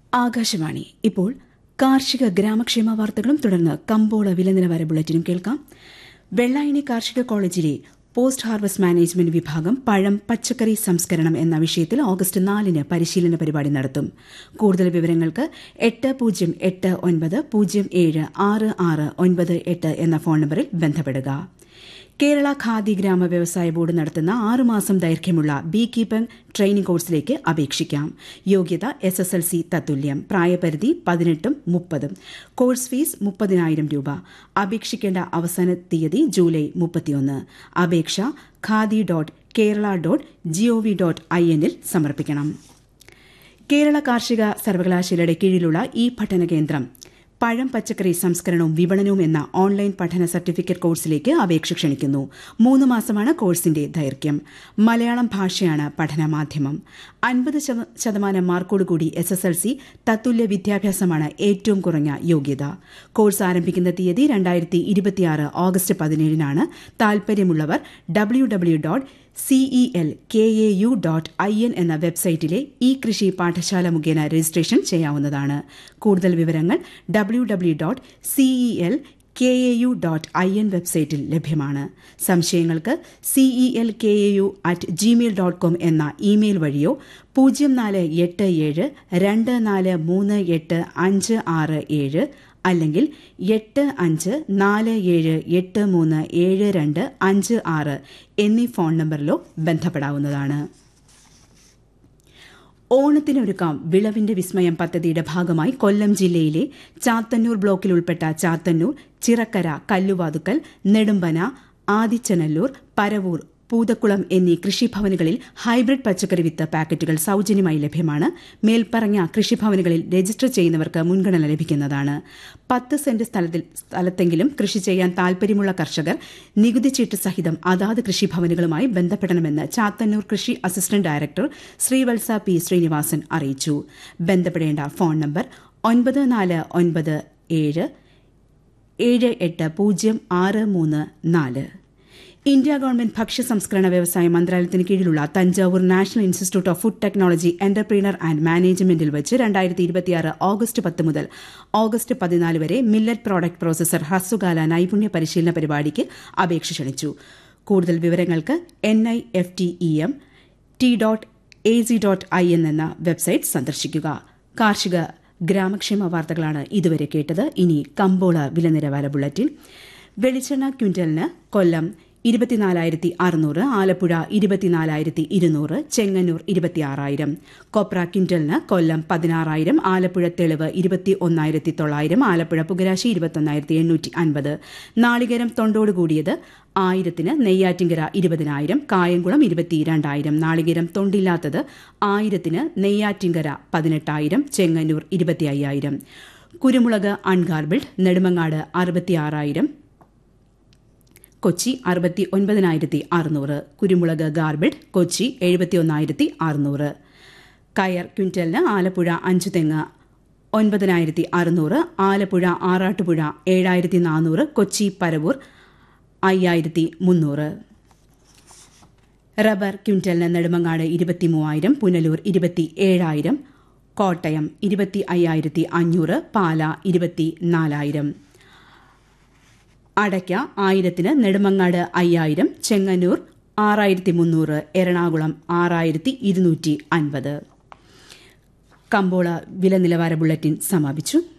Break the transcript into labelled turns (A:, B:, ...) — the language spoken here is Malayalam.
A: ആകാശവാണി ഇപ്പോൾ കാർഷിക ഗ്രാമക്ഷേമ വാർത്തകളും തുടർന്ന് കമ്പോള വില നിലവാര ബുള്ളറ്റിനും കേൾക്കാം വെള്ളായണി കാർഷിക കോളേജിലെ പോസ്റ്റ് ഹാർവസ്റ്റ് മാനേജ്മെന്റ് വിഭാഗം പഴം പച്ചക്കറി സംസ്കരണം എന്ന വിഷയത്തിൽ ഓഗസ്റ്റ് നാലിന് പരിശീലന പരിപാടി നടത്തും കൂടുതൽ വിവരങ്ങൾക്ക് എട്ട് പൂജ്യം എട്ട് ഒൻപത് പൂജ്യം ഏഴ് ആറ് ആറ് ഒൻപത് എട്ട് എന്ന ഫോൺ നമ്പറിൽ ബന്ധപ്പെടുക കേരള ഖാദി ഗ്രാമ വ്യവസായ ബോർഡ് നടത്തുന്ന ആറുമാസം ദൈർഘ്യമുള്ള ബീ കീപ്പിംഗ് ട്രെയിനിംഗ് കോഴ്സിലേക്ക് അപേക്ഷിക്കാം യോഗ്യത എസ് എസ് എൽ സി തത്തുല്യം പ്രായപരിധി പതിനെട്ടും മുപ്പതും കോഴ്സ് ഫീസ് മുപ്പതിനായിരം രൂപ അപേക്ഷിക്കേണ്ട അവസാന തീയതി ജൂലൈ മുപ്പത്തിയൊന്ന് അപേക്ഷ Khadi dot Kerala dot GOV dot I എന്നിൽ സമർപ്പിക്കണം കേരള കാർഷിക സർവകലാശാലയുടെ കീഴിലുള്ള ഈ പഠന കേന്ദ്രം പഴം പച്ചക്കറി സംസ്കരണവും വിപണനവും എന്ന ഓൺലൈൻ പഠന സർട്ടിഫിക്കറ്റ് കോഴ്സിലേക്ക് അപേക്ഷ ക്ഷണിക്കുന്നു മൂന്ന് മാസമാണ് കോഴ്സിന്റെ ദൈർഘ്യം മലയാളം ഭാഷയാണ് പഠന മാധ്യമം അൻപത് ശതമാനം മാർക്കോടുകൂടി എസ് എസ് എൽ സി തത്തുല്യ വിദ്യാഭ്യാസമാണ് ഏറ്റവും കുറഞ്ഞ യോഗ്യത കോഴ്സ് ആരംഭിക്കുന്ന തീയതി രണ്ടായിരത്തി ഇരുപത്തിയാറ് ഓഗസ്റ്റ് പതിനേഴിനാണ് താൽപര്യമുള്ളവർ W W dot CEL K A U dot I N എന്ന വെബ്സൈറ്റിലെ ഇ കൃഷി പാഠശാല മുഖേന രജിസ്ട്രേഷൻ ചെയ്യാവുന്നതാണ് കൂടുതൽ വിവരങ്ങൾ W W dot CEL K A U dot I N വെബ്സൈറ്റിൽ ലഭ്യമാണ് സംശയങ്ങൾക്ക് CEL K A U at Gmail dot com എന്ന ഇമെയിൽ വഴിയോ പൂജ്യം നാല് എട്ട് ഏഴ് രണ്ട് നാല് മൂന്ന് എട്ട് അഞ്ച് ആറ് ഏഴ് അല്ലെങ്കിൽ എട്ട് അഞ്ച് നാല് ഏഴ് എട്ട് മൂന്ന് ഏഴ് രണ്ട് അഞ്ച് ആറ് എന്നീ ഫോൺ നമ്പറിലോ ബന്ധപ്പെടാവുന്നതാണ് ഓണത്തിനൊരുക്കാം വിളവിന്റെ വിസ്മയം പദ്ധതിയുടെ ഭാഗമായി കൊല്ലം ജില്ലയിലെ ചാത്തന്നൂർ ബ്ലോക്കിൽ ഉൾപ്പെട്ട ചാത്തന്നൂർ ചിറക്കര കല്ലുവാതുക്കൽ നെടുമ്പന ആദിച്ചനല്ലൂർ പരവൂർ പൂതക്കുളം എന്നീ കൃഷിഭവനുകളിൽ ഹൈബ്രിഡ് പച്ചക്കറി വിത്ത് പാക്കറ്റുകൾ സൌജന്യമായി ലഭ്യമാണ് മേൽപ്പറഞ്ഞ കൃഷിഭവനുകളിൽ രജിസ്റ്റർ ചെയ്യുന്നവർക്ക് മുൻഗണന ലഭിക്കുന്നതാണ് പത്ത് സെന്റ് സ്ഥലത്തിൽ സ്ഥലത്തെങ്കിലും കൃഷി ചെയ്യാൻ താൽപര്യമുള്ള കർഷകർ നികുതി ചീട്ട് സഹിതം അതാത് കൃഷിഭവനുകളുമായി ബന്ധപ്പെടണമെന്ന് ചാത്തന്നൂർ കൃഷി assistant director Sreevalsa P Srinivasan അറിയിച്ചു ബന്ധപ്പെടേണ്ട ഫോൺ നമ്പർ ഒൻപത് നാല് ഒൻപത് ഏഴ് ഏഴ് എട്ട് പൂജ്യം ആറ് മൂന്ന് നാല് ഇന്ത്യ ഗവൺമെന്റ് ഭക്ഷ്യ സംസ്കരണ വ്യവസായ മന്ത്രാലയത്തിന് കീഴിലുള്ള Thanjavur national institute of food technology entrepreneur and മാനേജ്മെന്റിൽ വെച്ച് രണ്ടായിരത്തി ഇരുപത്തിയാറ് ഓഗസ്റ്റ് പത്ത് മുതൽ ഓഗസ്റ്റ് പതിനാല് വരെ മില്ലറ്റ് പ്രോഡക്റ്റ് പ്രോസസർ ഹ്രസ്വകാല നൈപുണ്യ പരിശീലന പരിപാടിക്ക് അപേക്ഷ ക്ഷണിച്ചു കൂടുതൽ വിവരങ്ങൾക്ക് N I F T E M T dot A C dot I N എന്ന വെബ്സൈറ്റ് സന്ദർശിക്കുക കാർഷിക ഗ്രാമക്ഷേമ വാർത്തകളാണ് ഇതുവരെ കേട്ടത് ഇനി കമ്പോള വില നിലവാര ബുള്ളറ്റിൻ വെളിച്ചെണ്ണ ക്വിന്റലിന് കൊല്ലം ഇരുപത്തിനാലായിരത്തി അറുന്നൂറ് ആലപ്പുഴ ഇരുപത്തിനാലായിരത്തി ഇരുന്നൂറ് ചെങ്ങന്നൂർ ഇരുപത്തിയാറായിരം കൊപ്ര ക്വിന്റലിന് കൊല്ലം പതിനാറായിരം ആലപ്പുഴ തെളിവ് ഇരുപത്തി ഒന്നായിരത്തി തൊള്ളായിരം ആലപ്പുഴ പുകരാശി ഇരുപത്തൊന്നായിരത്തി എണ്ണൂറ്റി അൻപത് നാളികേരം തൊണ്ടോട് കൂടിയത് ആയിരത്തിന് നെയ്യാറ്റിങ്കര ഇരുപതിനായിരം കായംകുളം ഇരുപത്തിരണ്ടായിരം നാളികേരം തൊണ്ടില്ലാത്തത് ആയിരത്തിന് നെയ്യാറ്റിങ്കര പതിനെട്ടായിരം ചെങ്ങന്നൂർ ഇരുപത്തി അയ്യായിരം കുരുമുളക് അൺഗാർബിൾഡ് നെടുമങ്ങാട് അറുപത്തിയാറായിരം കൊച്ചി അറുപത്തി ഒൻപതിനായിരത്തി അറുന്നൂറ് കുരുമുളക് ഗാർബിഡ് കൊച്ചി എഴുപത്തി ഒന്നായിരത്തി അറുന്നൂറ് കയർ ക്വിന്റലിന് ആലപ്പുഴ അഞ്ചു തെങ്ങ് ഒൻപതിനായിരത്തി അറുന്നൂറ് ആലപ്പുഴ ആറാട്ടുപുഴ ഏഴായിരത്തി നാനൂറ് കൊച്ചി പരവൂർ അയ്യായിരത്തി മുന്നൂറ് റബ്ബർ ക്വിന്റലിന് നെടുമങ്ങാട് ഇരുപത്തി മൂവായിരം പുനലൂർ ഇരുപത്തി ഏഴായിരം കോട്ടയം ഇരുപത്തി അയ്യായിരത്തി അഞ്ഞൂറ് പാല ഇരുപത്തി നാലായിരം അടയ്ക്ക ആയിരത്തിന് നെടുമങ്ങാട് അയ്യായിരം ചെങ്ങന്നൂർ ആറായിരത്തി മുന്നൂറ് എറണാകുളം ആറായിരത്തി ഇരുന്നൂറ്റി അൻപത് കമ്പോള വില നിലവാര ബുള്ളറ്റിൻ സമാപിച്ചു